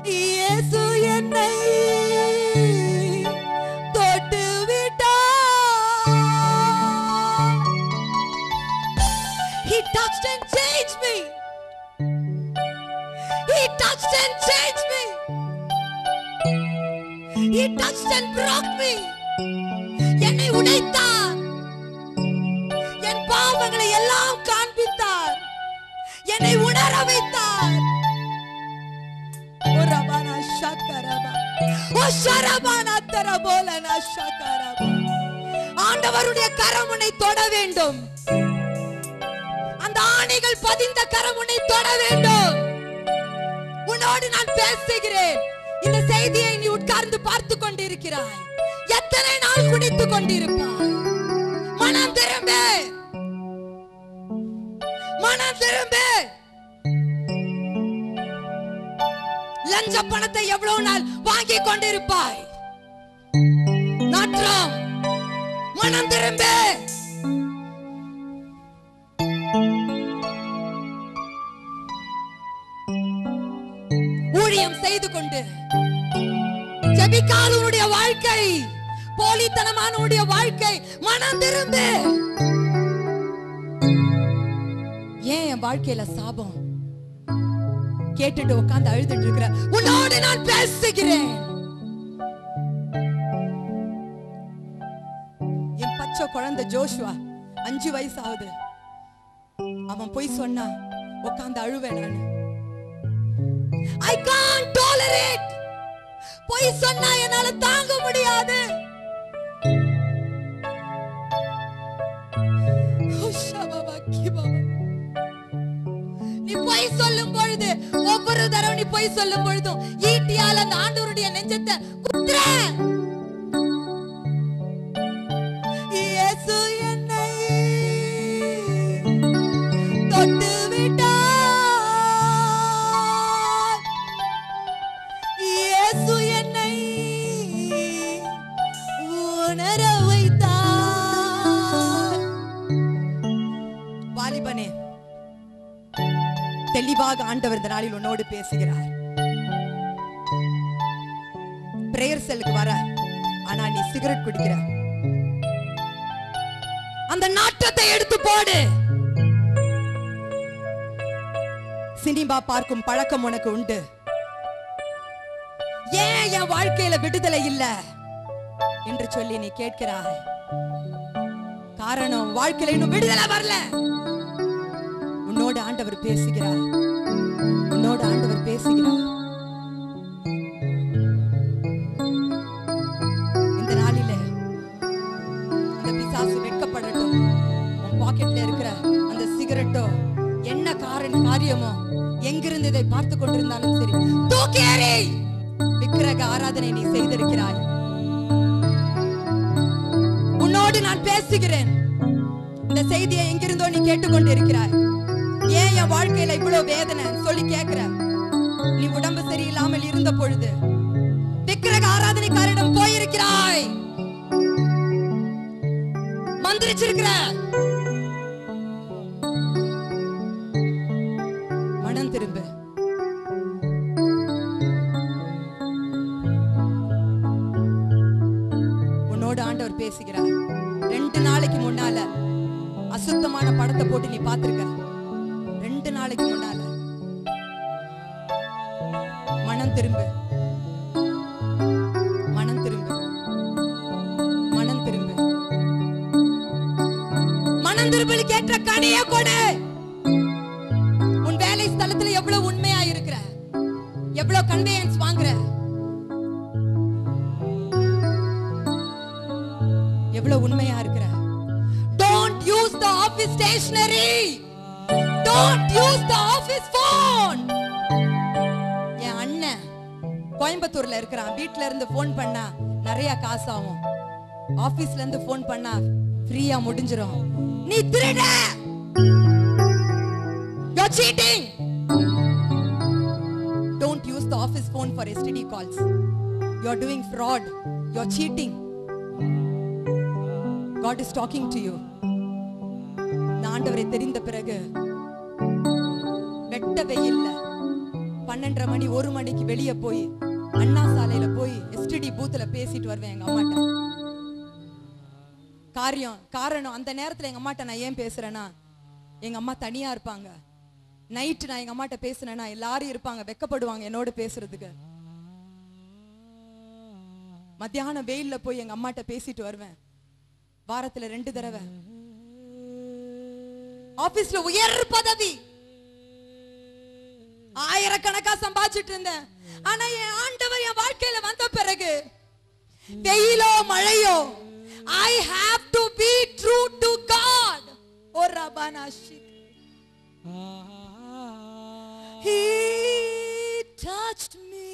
இயேசு என்னை தொட்டு விட்டார் He touched and changed me. He touched and changed me. He touched and broke me. என்னை உடைத்தார் என் பாவங்களை எல்லாம் காண்பித்தார் என்னை உணர வைத்தார் ஓ ரபானா ஷக்கரபா. ஓ ஷரபானா தரபோலனா ஷக்கரபா. ஆண்டவருடைய கரம் உன்னை தொட வேண்டும் அந்த ஆணைகள் பதிந்த கரம் உன்னை தொட வேண்டும் உன்னோடு நான் பேசுகிறேன் இந்த செய்தியை நீ உட்கார்ந்து பார்த்து கொண்டிருக்கிறாய் எத்தனை நாள் குடித்துக் கொண்டிருப்பாய் மனம் திரும்ப மனம் திரும்ப லஞ்ச பணத்தை எவ்வளவு நாள் வாங்கி கொண்டிருப்பாய் நாற்றம் மனம் திரும்ப ஊழியம் செய்து கொண்டு ஜெபிக்காத உன்னுடைய வாழ்க்கை போலித்தனமான உன்னுடைய வாழ்க்கை மனம் திரும்பு ஏன் என் வாழ்க்கையில சாபம் கேட்டுட்டு உட்கார்ந்து அழுதுட்டு இருக்கிற உன்னோடு நான் பேசுகிறேன் என் பச்சை குழந்தை ஜோஷுவா அஞ்சு வயசு ஆகுது அவன் போய் சொன்னா உட்கார்ந்து அழுவேன் நானு ஐ காண்ட் டாலரேட் பொய் சொன்னா என்னால தாங்க முடியாது உஷாபாபா, கிபாபா. நீ பொய் சொல்லும் பொழுது ஒவ்வொரு தடவை நீ பொய் சொல்லும் பொழுதும் ஈட்டியால் அந்த ஆண்டவருடைய நெஞ்சத்தை குத்துற இயேசு என்னை தொட்டு விட்டார் இயேசு என்னை உணர வைத்தார் வாலிபனே தெளிவாக ஆண்டவர் இந்த நாளில் உன்னோடு பேசுகிறார் பிரேயர் செல்லுக்கு வர ஆனா நீ சிகரெட் குடிக்கிற அந்த நாட்டத்தை எடுத்து போடு சினிமா பார்க்கும் பழக்கம் உனக்கு உண்டு ஏன் என் வாழ்க்கையில விடுதலை இல்ல என்று சொல்லி நீ கேட்கிறாய் காரணம் வாழ்க்கையில இன்னும் விடுதலை வரல உன்னோடு ஆண்டவர் பேசுகிறார் உன்னோடு ஆண்டவர் பேசுகிறார் இந்த நாளில அந்த பிசாசு வெட்கப்படட்டும் உன் பாக்கெட்ல இருக்கிற அந்த சிகரெட்டோ என்ன காரண காரியமோ எங்கிருந்து இதை பார்த்து கொண்டிருந்தாலும் சரி தூக்கி எறி விக்கிரக ஆராதனை நீ செய்திருக்கிறாய் உன்னோடு நான் பேசுகிறேன் இந்த செய்தியை எங்கிருந்தோ நீ கேட்டுக்கொண்டு இருக்கிறாய் ஏன் என் வாழ்க்கையில இவ்வளவு வேதனை சொல்லி கேக்குற நீ உடம்பு சரியில்லாமல் இருந்த பொழுது விக்கிரக ஆராதனைக்காரிடம் போயிருக்கிறாய் மந்திரிச்சிருக்கிற மனம் திரும்ப உன்னோடு ஆண்டவர் பேசுகிறார் ரெண்டு நாளைக்கு முன்னால அசுத்தமான படத்தை போட்டு நீ பார்த்திருக்க ரெண்டு நாளைக்கு முன்னால மனம் திரும்ப மனம் திரும்ப மனம் திரும்ப மனம் திரும்பலுக்கு ஏற்ற கனிய கொடு உன் வேலை ஸ்தலத்துல எவ்வளவு உண்மையா இருக்கிற எவ்வளவு கன்வேயன்ஸ் வாங்குற எவ்வளவு உண்மையா இருக்கிற don't use the office stationery don't use the office phone என் அண்ணன் கோயம்புத்தூர்ல இருக்கிறான் வீட்ல இருந்து ஃபோன் பண்ணா நிறைய காசு ஆகும் ஆபீஸ்ல இருந்து ஃபோன் பண்ணா ஃப்ரீயா முடிஞ்சிரும் நீ திருட You're cheating. Don't use the office phone for STD calls. You're doing fraud. You're cheating. God is talking to you. நான் ஆண்டவரை தெரிந்த பிறகு வெட்ட வெயில்ல பன்னெண்டரை மணி ஒரு மணிக்கு வெளியே போய் அண்ணா சாலையில போய் எஸ்டிடி பூத்துல பேசிட்டு வருவேன் எங்க அம்மாட்ட காரியம் காரணம் அந்த நேரத்துல எங்க அம்மாட்ட நான் ஏன் பேசுறேன்னா எங்க அம்மா தனியா இருப்பாங்க நைட்டு நான் எங்க அம்மாட்ட பேசுனேன்னா எல்லாரும் இருப்பாங்க வெக்கப்படுவாங்க என்னோட பேசுறதுக்கு மத்தியானம் வெயில்ல போய் எங்க அம்மாட்ட பேசிட்டு வருவேன் வாரத்துல ரெண்டு தடவை ஆபீஸ்ல உயர் பதவி ஆயிரக்கணக்கா சம்பாதிச்சிட்டு இருந்தேன் ஆனா என் ஆண்டவர் என் வாழ்க்கையில வந்த பிறகு வெயிலோ மழையோ I have to be true to God ஓ ரபானா He touched me.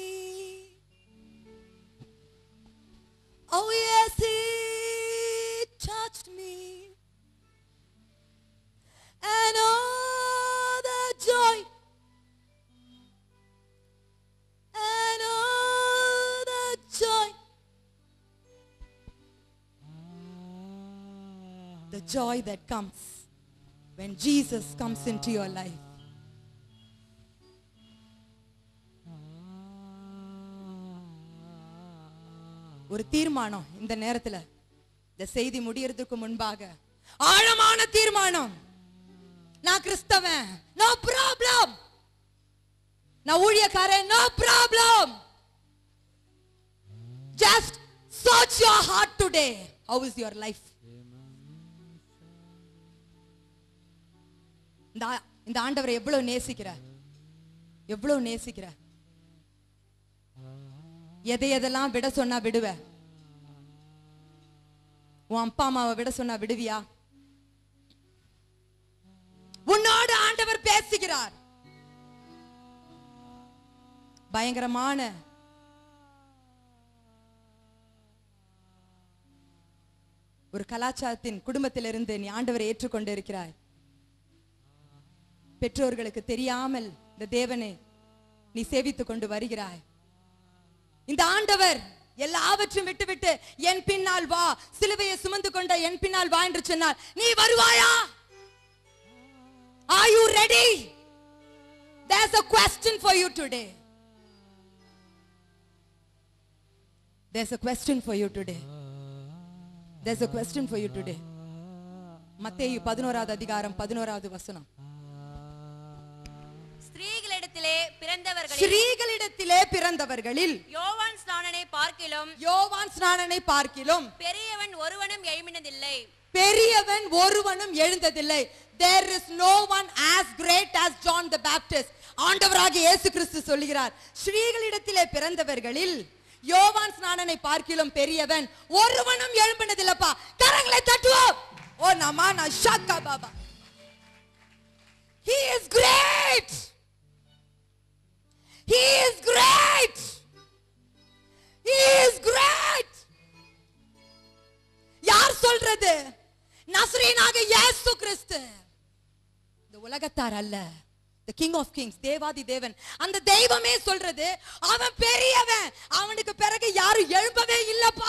Oh yes, he touched me. And all the joy and all the joy. The joy that comes when Jesus comes into your life. ஒரு தீர்மானம் இந்த நேரத்துல இந்த செய்தி முடியறதுக்கு முன்பாக ஆழமான தீர்மானம் நான் கிறிஸ்தவன் நோ ப்ராப்ளம் நான் ஊழியக்காரன் no problem just search your heart today how is your life இந்த ஆ- இந்த ஆண்டவரை எவ்வளவு நேசிக்கிற எவ்வளவு நேசிக்கிற எதை எதெல்லாம் விட சொன்னா விடுவ உன் அப்பா அம்மாவை விட சொன்னா விடுவியா உன்னோடு ஆண்டவர் பேசுகிறார் பயங்கரமான ஒரு கலாச்சாரத்தின் குடும்பத்திலிருந்து நீ ஆண்டவரை ஏற்றுக்கொண்டு இருக்கிறாய் பெற்றோர்களுக்கு தெரியாமல் இந்த தேவனை நீ சேவித்துக் கொண்டு வருகிறாய் இந்த ஆண்டவர் எல்லாவற்றையும் விட்டுவிட்டு என் பின்னால் வா சிலுவையை சுமந்து கொண்ட என் பின்னால் வா என்று சொன்னார் நீ வருவாயா Are you ready? There's a question for you today. There's a question for you today. There's a question for you today. மத்தேயு பதினோராவது அதிகாரம் பதினோராவது வசனம் ஸ்திரீகளிடத்திலே பிறந்தவர்களில் ஸ்ரீகளிடத்திலே பிறந்தவர்களில் யோவான் ஸ்நானனை பார்க்கிலும் யோவான் ஸ்நானனை பார்க்கிலும் பெரியவன் ஒருவனும் எழுமினதில்லை பெரியவன் ஒருவனும் எழுந்ததில்லை there is no one as great as john the baptist ஆண்டவராகிய இயேசு கிறிஸ்து சொல்லுகிறார் ஸ்ரீகளிடத்திலே பிறந்தவர்களில் யோவான் ஸ்நானனை பார்க்கிலும் பெரியவன் ஒருவனும் எழும்பினதில்லப்பா கரங்களை தட்டுவோம் ஓ நமா நான் ஷாக்கா Baba he is great he is great he is great யார் சொல்றது நஸ்ரீனாக இயேசு கிறிஸ்து இந்த உலகத்தார் அல்ல the king of kings தேவாதி தேவன் அந்த தெய்வமே சொல்றது அவன் பெரியவன் அவனுக்கு பிறகு யாரும் எழும்பவே இல்லப்பா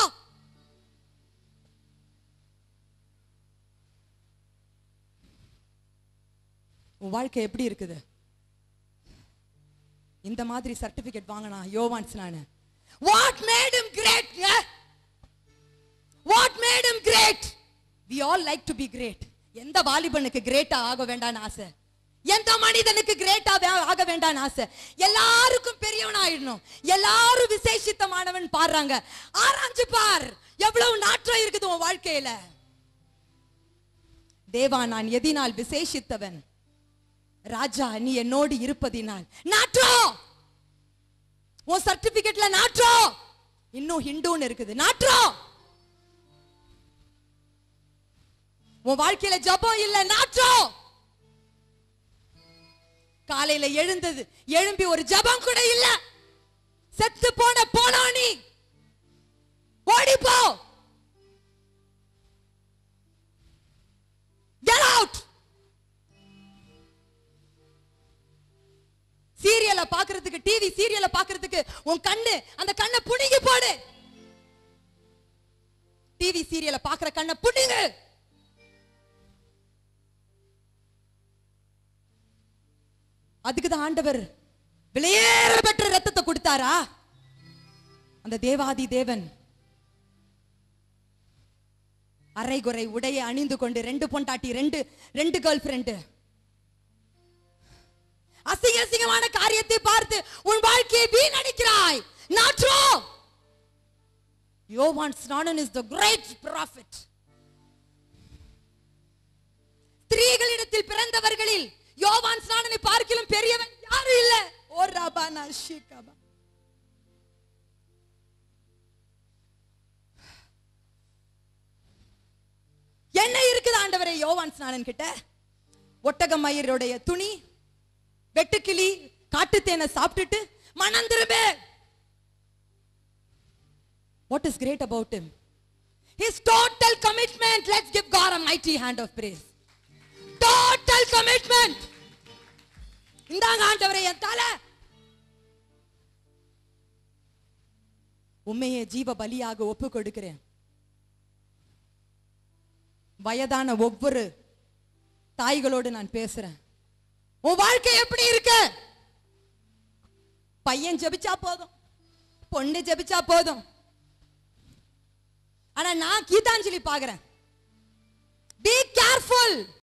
உன் வாழ்க்கை எப்படி இருக்குது இந்த மாதிரி சர்டிபிகேட் வாங்கினா யோவான்ஸ் நானு what made him great what made him great we all like to be great எந்த வாலிபனுக்கு கிரேட்டா ஆக வேண்டாம்னு ஆசை எந்த மனிதனுக்கு கிரேட்டா ஆக வேண்டாம்னு ஆசை எல்லாருக்கும் பெரியவன் ஆயிடணும் எல்லாரும் விசேஷித்தமானவன் பாடுறாங்க ஆராய்ஞ்சு பார் எவ்வளவு நாற்றம் இருக்குது உன் வாழ்க்கையில தேவா நான் எதினால் விசேஷித்தவன் ராஜா நீ என்னோடு இருப்பதினால் நாற்றம் உன் சர்டிபிகேட்ல நாற்றம் இன்னும் ஹிந்துன்னு இருக்குது நாற்றம் உன் வாழ்க்கையில ஜபம் இல்ல நாற்றம் காலையில எழுந்தது எழும்பி ஒரு ஜபம் கூட இல்ல செத்து போன போனா நீ ஓடி போ கெட் அவுட் சீரியலை பாக்குறதுக்கு டிவி சீரியலை பாக்குறதுக்கு உன் கண்ணு அந்த கண்ணை புடுங்கி போடு டிவி சீரியலை பாக்குற கண்ணை புடுங்கு அதுக்கு தான் ஆண்டவர் விலையேற பெற்ற ரத்தத்தை கொடுத்தாரா அந்த தேவாதி தேவன் அரைகுறை உடையை அணிந்து கொண்டு ரெண்டு பொண்டாட்டி ரெண்டு ரெண்டு கேர்ள் ஃப்ரெண்டு அசிங்க அசிங்கமான காரியத்தை பார்த்து உன் வாழ்க்கையை வீணடிக்கிறாய் not true யோவான் ஸ்நானன் இஸ் த கிரேட் ப்ராஃபிட் ஸ்திரீகளிடத்தில் பிறந்தவர்களில் யோவான் ஸ்நானனை பார்க்கிலும் பெரியவன் யாரும் இல்ல ஓ ரபானா ஷிகபா என்ன இருக்குது ஆண்டவரே யோவான் ஸ்நானன் கிட்ட ஒட்டக மயிரோடைய துணி வெட்டுக்கிளி காட்டுத்தேனை சாப்பிட்டுட்டு மனம் திரும்ப what is great about him his total commitment let's give god a mighty hand of praise total commitment இந்தாங்க ஆண்டவரே என் தலை உண்மையை ஜீவ பலியாக ஒப்பு கொடுக்கிறேன் வயதான ஒவ்வொரு தாய்களோடு நான் பேசுறேன் உன் வாழ்க்கை எப்படி இருக்கு பையன் ஜெபிச்சா போதும் பொண்ணு ஜெபிச்சா போதும் ஆனா நான் கீதாஞ்சலி பாக்குறேன் பி கேர்ஃபுல்